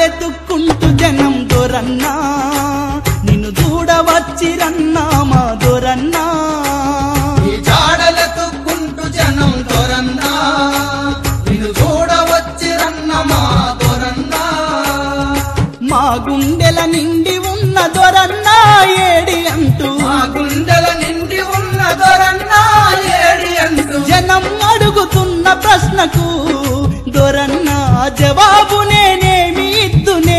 జాడలెత్తుక్కుంటూ జనం దొరన్నా నిన్ను చూడవచ్చిరన్నా మా దొరన్నా ఈ జాడలెత్తుకుంటూ జనం దొరన్నా నిన్ను చూడవచ్చిరన్న మా దొరన్నా మా గుండెల నిండి ఉన్న దొరన్నా ఏడి అంటూ మా గుండెల నిండి ఉన్న దొరన్నా ఏడి అంటూ జనం అడుగుతున్న ప్రశ్నకు దొరన్నా జవాబు నేనేమి ఇద్దునే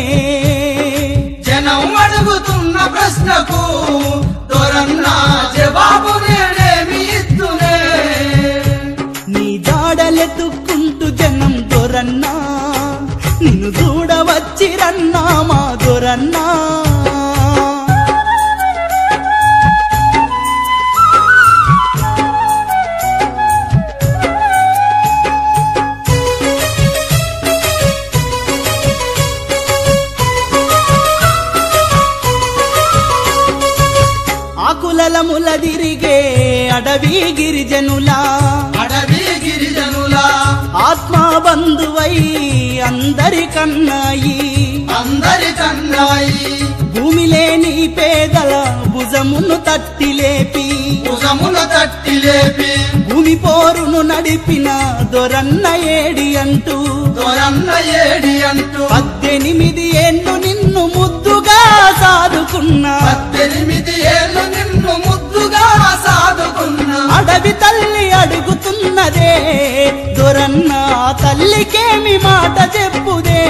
జనం అడుగుతున్న ప్రశ్నకు దొరన్నా జవాబు నేనేమి ఇద్దునే నీ జాడలెత్తుక్కుంటూ జనం దొరన్నా నిన్ను చూడవచ్చిరన్నా మా దొరన్నా ఆకులల ములదిరిగే అడవి గిరిజనులా అడవి గిరిజనుల ఆత్మా బంధువై అందరికన్నాయి అందరి కన్నాయి భూమి లేని పేదల భుజమును తట్టి లేపి భుజముల తట్టి లేపి భూమి పోరును నడిపిన దొరన్న ఏడి అంటూ దొరన్న ఏడి అంటూ పద్దెనిమిది ఏళ్ళు నిన్ను ముద్దుగా సాదుకున్న పద్దెనిమిది ఏళ్ళు నిన్ను ముద్దుగా సాదుకున్నా అడవి తల్లి అడుగుతున్నదే దొరన్న తల్లికేమి మాట చెప్పుదే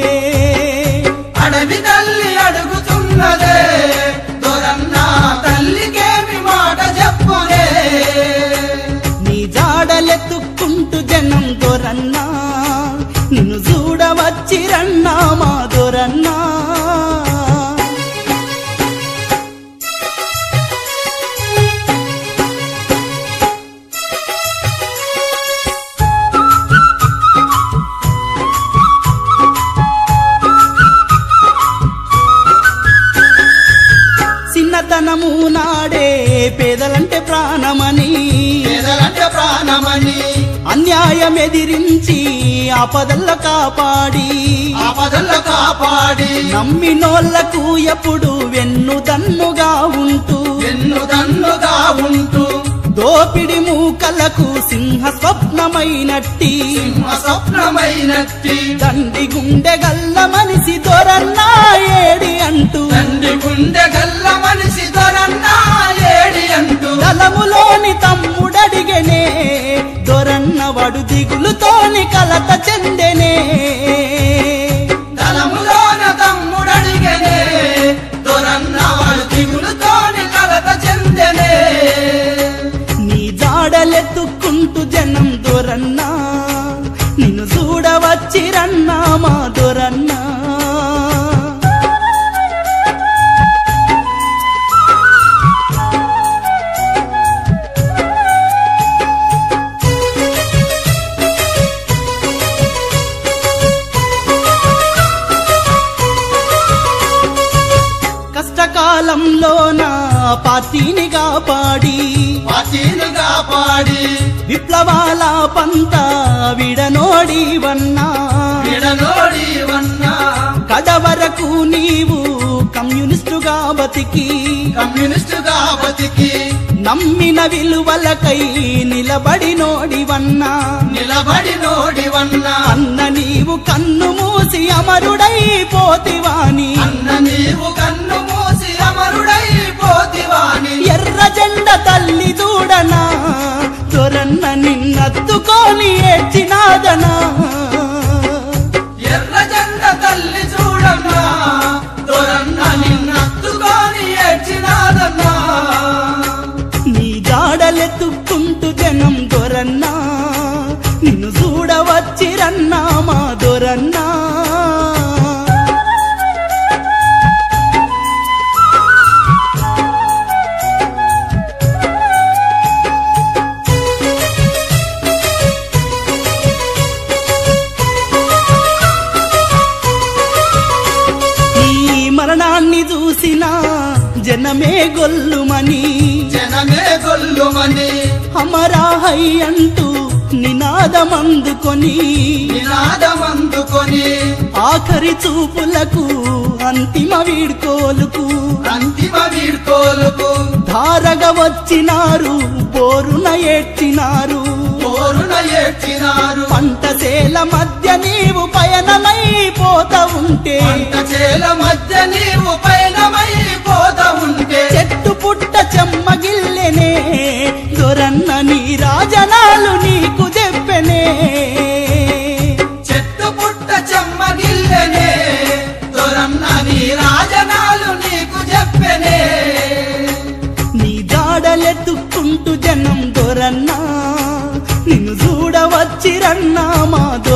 అడవి తల్లి అడుగుతున్నదే దొరన్న తల్లికేమి మాట చెప్పునే నీ జాడలెత్తుక్కుంటూ జనం దొరన్నా నిన్ను చూడవచ్చిరన్నా మా దొరన్నా చిన్నతనము నాడే పేదలంటే ప్రాణమని పేదలంటే ప్రాణమని అన్యాయం ఎదిరించి ఆపదల్ల కాపాడి ఆపదల్లో కాపాడి నమ్మినోళ్లకు ఎప్పుడు వెన్నుదన్నుగా ఉంటూ ఎన్ను దన్నుగా ఉంటూ దోపిడి మూకలకు సింహ స్వప్నమైనట్టి సింహ స్వప్నమైనట్టి దండి గుండె గల్ల మనిషి దొరన్నా ఏడి అంటూ తండ్రి గుండె గల్ల మనిషి దొరన్నా ఏడి అంటూ దళములోని తమ్ముడడిగనే దొరన్న వడు దిగులుతోని కలత చెందెనే దళములోన తమ్ముడడిగనే దొరన్న వాడు దిగులుతోని కలత చెందెనే నీ జాడలెత్తుక్కుంటూ జనం దొరన్నా నిన్ను చూడవచ్చిరన్నా మా దొరన్నా కష్టకాలంలో నా పార్టీని కాపాడి పాచీలుగా పాడి విప్లవాల పంత విడనోడి వన్నా విడనోడి వన్నా కడవరకు నీవు కమ్యూనిస్టుగా బతికి కమ్యూనిస్టుగా బతికి నమ్మిన విలువలకై నిలబడి నోడివన్నా నిలబడి నోడివన్నా అన్న నీవు కన్ను మూసి అమరుడై పోతివాని అన్న నీవు కన్ను మూసి అమరుడై పోతివాని ఎర్ర జెండ తల్లి చూడనా దొరన్న నిన్నత్తుకొని ఏడ్చినాదనా ఎర్ర జెండ తల్లి చూడన్నా దొరన్న నిన్నత్తుకొని ఏడ్చినాదన్నా నీ జాడలెత్తుక్కుంటూ జనం దొరన్నా నిన్ను చూడవచ్చిరన్నా మా దొరన్నా ఈ మరణాన్ని చూసిన జనమే గొల్లుమని జనమే గొల్లుమని అమరాహై అంటూ నినాదమందుకొని నినాదమందుకొని ఆఖరి చూపులకు అంతిమ వీడ్కోలుకు అంతిమ వీడ్కోలుకు ధారగా వచ్చినారు బోరున ఏడ్చినారు పోరున ఏడ్చినారు పంట చేల మధ్య నీవు పయనమై పోత ఉంటే పంట చేల మధ్య నీవు పయనమై పోత ఉంటే చెట్టు పుట్ట చెమ్మగిల్లెనే దొరన్న నీ రాజనాలు నీకు చెప్పెనే చెట్టు పుట్ట చెమ్మగిల్లెనే దొరన్న నీ రాజనాలు నీకు చెప్పెనే నీ జాడలెత్తుకుంటూ జనం దొరన్నా నిన్ను చూడవచ్చిరన్నా మా